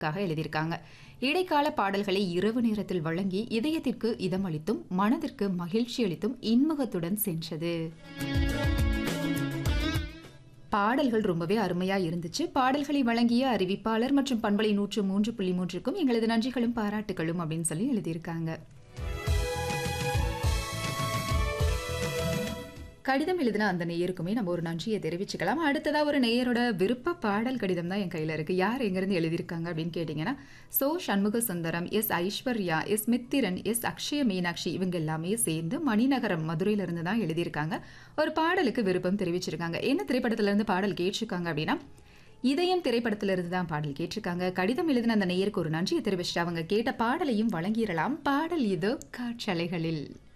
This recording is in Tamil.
க்காக எழுதியிருக்காங்க இடைக்கால பாடல்களை இரவு நேரத்தில் வழங்கி இதயத்திற்கு இதமளித்தும் மனதிற்கு மகிழ்ச்சி அளித்தும் இன்முகத்துடன் சென்றது பாடல்கள் ரொம்பவே அருமையா இருந்துச்சு பாடல்களை வழங்கிய அறிவிப்பாளர் மற்றும் பண்பலை நூற்று மூன்று புள்ளி மூன்றுக்கும் எங்களது நன்றிகளும் பாராட்டுகளும் அப்படின்னு சொல்லி எழுதியிருக்காங்க கடிதம் எழுதின அந்த நேயருக்குமே நம்ம ஒரு நன்றியை தெரிவிச்சுக்கலாம் அடுத்ததா ஒரு நேயரோட விருப்ப பாடல் கடிதம் தான் என் கையில இருக்கு யார் எங்கிருந்து எழுதியிருக்காங்க அப்படின்னு கேட்டீங்கன்னா so Shanmuga Sundaram S Aishwarya S Mithran S Akshaya Meenakshi இவங்க எல்லாமே சேர்ந்து மணிநகரம் மதுரையில இருந்து தான் எழுதியிருக்காங்க ஒரு பாடலுக்கு விருப்பம் தெரிவிச்சிருக்காங்க என்ன திரைப்படத்துல இருந்து பாடல் கேட்டிருக்காங்க அப்படின்னா இதயம் திரைப்படத்துல இருந்து தான் பாடல் கேட்டிருக்காங்க கடிதம் எழுதின அந்த நேயருக்கு ஒரு நன்றியை தெரிவிச்சுட்டு அவங்க கேட்ட பாடலையும் வழங்கிடலாம் பாடல் இது காற்றலைகளில்